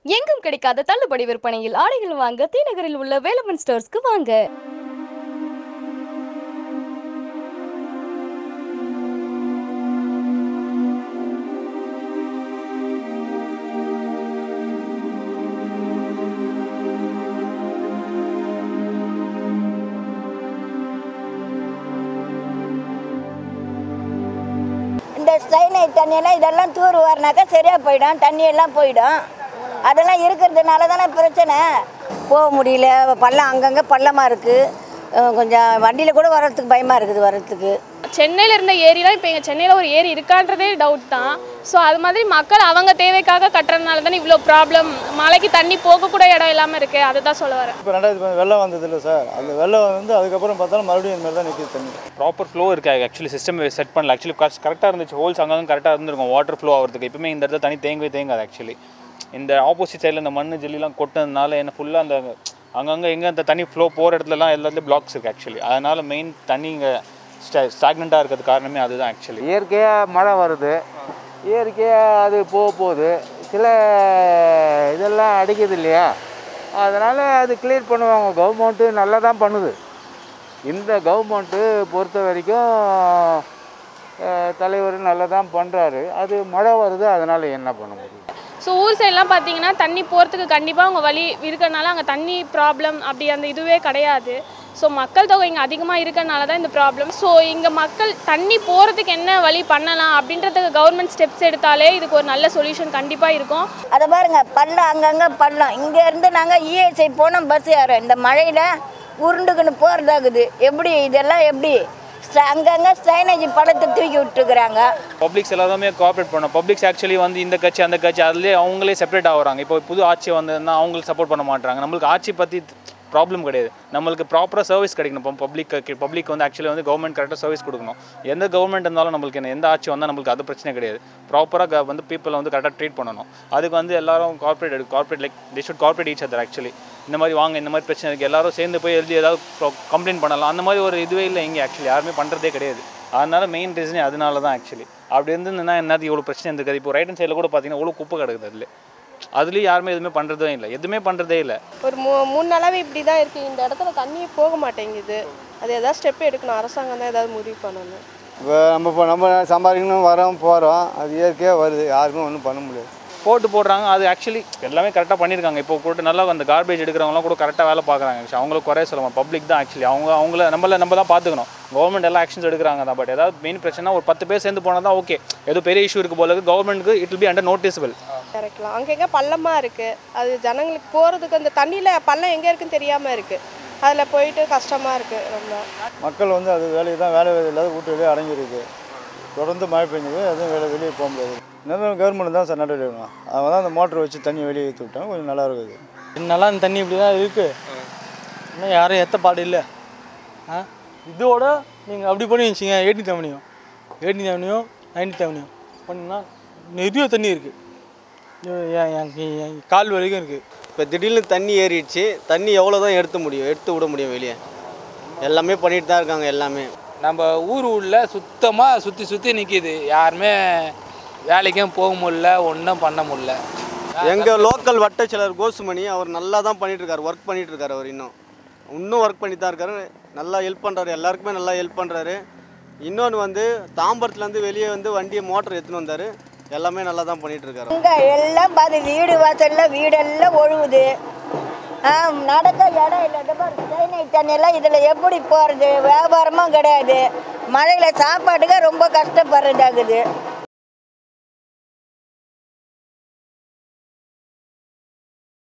எங்கும் கிடைக்காத தள்ளுபடி விற்பனையில் ஆடைகள் வாங்க தீநகரில் உள்ள வேலவன் ஸ்டோர்ஸ்க்கு வாங்க இந்த ஸ்டைனைட் தண்ணியெல்லாம் இதெல்லாம் தூர் வரனாக்கா சரியாக போயிடும் தண்ணியெல்லாம் போயிடும் அதெல்லாம் இருக்கிறதுனால தானே பிரச்சனை போக முடியல பள்ளம் அங்கங்கே பள்ளமாக இருக்குது கொஞ்சம் வண்டியில் கூட வர்றதுக்கு பயமாக இருக்குது வர்றதுக்கு சென்னையில் இருந்த ஏரிலாம் இப்போ எங்கள் சென்னையில் ஒரு ஏரி இருக்கான்றதே டவுட் தான் ஸோ அது மாதிரி மக்கள் அவங்க தேவைக்காக கட்டுறதுனால தானே இவ்வளோ ப்ராப்ளம் மழைக்கு தண்ணி போகக்கூட இடம் இல்லாமல் இருக்கு அதை தான் சொல்ல வரேன் இப்போ ரெண்டாயிரத்தி பதினஞ்சு வெள்ளம் வந்தது இல்லை சார் அந்த வெள்ளம் வந்து அதுக்கப்புறம் பார்த்தாலும் மறுபடியும் இந்த மாதிரி தான் நிற்கிது தண்ணி ப்ராப்பர் ஃப்ளோ இருக்குது ஆக்சுவலி சிஸ்டம் செட் பண்ணல ஆக்சுவலி கரெக்டாக இருந்துச்சு ஹோல்ஸ் அங்கங்கே கரெக்டாக இருந்திருக்கும் வாட்டர் ஃப்ளோ ஆகிறதுக்கு எப்பவுமே இந்த இடத்துல தண்ணி தேங்கவே தேங்காது ஆக்சுவலி இந்த ஆப்போசிட் சைடில் இந்த மண் ஜெல்லிலாம் கொட்டதுனால என்ன ஃபுல்லாக அந்த அங்கங்கே எங்கே அந்த தண்ணி ஃப்ளோ போகிற இடத்துலலாம் எல்லாத்துலேயும் பிளாக்ஸ் இருக்குது ஆக்சுவலி அதனால் மெயின் தண்ணி இங்கே ஸ்டாக்னண்ட்டாக இருக்கிறது காரணமே அதுதான் ஆக்சுவலி இயற்கையாக மழை வருது இயற்கையாக அது போக போகுது சில இதெல்லாம் அடிக்குது இல்லையா அதனால் அது கிளியர் பண்ணுவாங்க கவர்மெண்ட்டு நல்லா தான் பண்ணுது இந்த கவர்மெண்ட்டு பொறுத்த வரைக்கும் அஹ், தலைவர் நல்லா தான் பண்ணுறாரு அது மழை வருது அதனால் என்ன பண்ண முடியும் ஸோ ஊர் சைட்லாம் பார்த்தீங்கன்னா தண்ணி போகிறதுக்கு கண்டிப்பாக அவங்க வழி இருக்கறனால அங்கே தண்ணி ப்ராப்ளம் அப்படி அந்த இதுவே கிடையாது ஸோ மக்கள் தொகை இங்கே அதிகமாக இருக்கறனால தான் இந்த ப்ராப்ளம் ஸோ இங்கே மக்கள் தண்ணி போகிறதுக்கு என்ன வழி பண்ணலாம் அப்படின்றதுக்கு கவர்மெண்ட் ஸ்டெப்ஸ் எடுத்தாலே இதுக்கு ஒரு நல்ல சொல்யூஷன் கண்டிப்பாக இருக்கும் அதை பாருங்க பள்ளம் அங்கங்கே பள்ளம் இங்கேருந்து நாங்கள் இஎஸ்ஐ போனோம் பஸ் ஏறோம் இந்த மழையில் உருண்டுக்குன்னு போகிறதாகுது எப்படி இதெல்லாம் எப்படி ஸ்ட- அங்கங்கே ஸ்டைனேஜ் பழத்தை தூக்கி விட்டுருக்குறாங்க பப்ளிக்ஸ் எல்லாருமே கோஆப்ரேட் பண்ணணும் பப்ளிக்ஸ் ஆக்சுவலி வந்து இந்த கட்சி அந்த கட்சி அதுலேயே அவங்களே செப்பரேட் ஆகுறாங்க இப்போ புது ஆட்சி வந்ததுன்னா அவங்களுக்கு சப்போர்ட் பண்ண மாட்டாங்க நம்மளுக்கு ஆட்சி பற்றி ப்ராப்ளம் கிடையாது நம்மளுக்கு ப்ராப்பராக சர்வீஸ் கிடைக்கணும் இப்போ பப்ளிக் பப்ளிக் வந்து ஆக்சுவலி வந்து கவர்மெண்ட் கரெக்டாக சர்வீஸ் கொடுக்கணும் எந்த கவர்மெண்ட் இருந்தாலும் நம்மளுக்கு என்ன எந்த ஆட்சி வந்தால் நம்மளுக்கு அது பிரச்சனை கிடையாது ப்ராப்பராக வந்து பீப்பிளை வந்து கரெக்டாக ட்ரீட் பண்ணணும் அதுக்கு வந்து எல்லாரும் corporate corporate like the should corporate each other actually இந்த மாதிரி வாங்க இந்த மாதிரி பிரச்சனை இருக்குது எல்லாரும் சேர்ந்து போய் எழுதி ஏதாவது கம்ப்ளைண்ட் பண்ணலாம் அந்த மாதிரி ஒரு இதுவே இல்லை இங்கே ஆக்சுவலி யாருமே பண்ணுறதே கிடையாது அதனால மெயின் ரீசனே அதனால தான் ஆக்சுவலி அப்படி இருந்ததுன்னா என்னது இவ்வளோ பிரச்சனை இருந்திருக்காது இப்போ ரைட் ஹேண்ட் சைடில் கூட பார்த்தீங்கன்னா இவ்வளோ குப்பை கிடக்குது அதில் அதுலேயும் யாருமே எதுவுமே பண்ணுறதே இல்லை எதுவுமே பண்ணுறதே இல்லை ஒரு மூ மூணு நாளாவே இப்படி தான் இருக்குது இந்த இடத்துல தண்ணி போக மாட்டேங்குது அது ஏதாவது ஸ்டெப் எடுக்கணும் அரசாங்கம் தான் ஏதாவது முடிவு பண்ணணும் இப்போ நம்ம இப்போ நம்ம சம்பாதிக்கணும் வரோம் போகிறோம் அது இயற்கையாக வருது யாருமே ஒன்றும் பண்ண முடியாது போட்டு போடுறாங்க அது ஆக்சுவலி எல்லாமே கரெக்டாக பண்ணியிருக்காங்க இப்போ கூட நல்லா அந்த கார்பேஜ் எடுக்கிறவங்களாம் கூட கரெக்டாக வேலை பார்க்குறாங்க actually. அவங்களுக்கு குறைய சொல்ல பப்ளிக் தான் ஆக்சுவலி அவங்க அவங்கள நம்மள நம்ம தான் பார்த்துக்கணும் கவர்மெண்ட் எல்லாம் ஆக்ஷன்ஸ் எடுக்கிறாங்க தான் பட் ஏதாவது மெயின் பிரச்சனை ஒரு பத்து பேர் சேர்ந்து போனால் தான் ஓகே ஏதோ பெரிய இஷ்யூ இருக்கு போல கவர்மெண்ட்டுக்கு it will be under noticeable இறக்கலாம் அங்கங்கே பள்ளமாக இருக்குது அது ஜனங்களுக்கு போகிறதுக்கு அந்த தண்ணியில் பள்ளம் எங்கே இருக்குன்னு தெரியாமல் இருக்குது அதில் போயிட்டு கஷ்டமாக இருக்குது ரொம்ப மக்கள் வந்து அது வேலையை தான் வேலை வேலை இல்லாத வீட்டு வெளியே அடங்கியிருக்கு தொடர்ந்து மழை பெஞ்சது எதுவும் வெளியே வெளியே போக முடியாது இன்னும் கவர்மெண்ட் தான் சார் நடவடிக்கை எடுக்கணும் அவங்க தான் அந்த மோட்டர் வச்சு தண்ணி வெளியே ஏற்றி விட்டாங்க கொஞ்சம் நல்லா இருக்குது நல்லா இந்த தண்ணி இப்படி தான் இருக்குது இன்னும் யாரும் எத்த பாடு இல்லை ஆ இதோட நீங்கள் அப்படி பண்ணி வச்சிங்க எயிட்டி தவணையும் எயிட்டி தவணையும் நைன்டி தவணையும் பண்ணிங்கன்னா நிறைய தண்ணி இருக்குது என் கால் வரைக்கும் இருக்குது இப்போ திடீர்னு தண்ணி ஏறிடுச்சு தண்ணி எவ்வளோ தான் எடுத்து முடியும் எடுத்து விட முடியும் வெளியே எல்லாமே பண்ணிட்டு தான் இருக்காங்க எல்லாமே நம்ம ஊர் உள்ள சுத்தமாக சுற்றி சுற்றி நிற்கிது யாருமே வேலைக்கும் போக முடியல ஒன்றும் பண்ண முடியல எங்கள் லோக்கல் வட்டச்செலர் கோசுமணி அவர் நல்லா தான் பண்ணிட்டு இருக்காரு ஒர்க் பண்ணிட்டு இருக்காரு அவர் இன்னும் இன்னும் ஒர்க் பண்ணி தான் இருக்காரு நல்லா ஹெல்ப் பண்ணுறாரு எல்லாருக்குமே நல்லா ஹெல்ப் பண்ணுறாரு இன்னொன்று வந்து தாம்பரத்துலேருந்து வெளியே வந்து வண்டியை மோட்டர் எடுத்துன்னு வந்தார் எல்லாமே நல்லா தான் பண்ணிட்டு இருக்காரு இங்கே எல்லாம் பாதி வீடு வாசல்ல வீடெல்லாம் ஒழுகுது ஆ நடக்க இடம் இல்லை இந்த பாரு ஸ்டைனைட் தண்ணியெல்லாம் இதில் எப்படி போகிறது வியாபாரமும் கிடையாது மழையில் சாப்பாட்டுக்கு ரொம்ப கஷ்டப்படுறதாகுது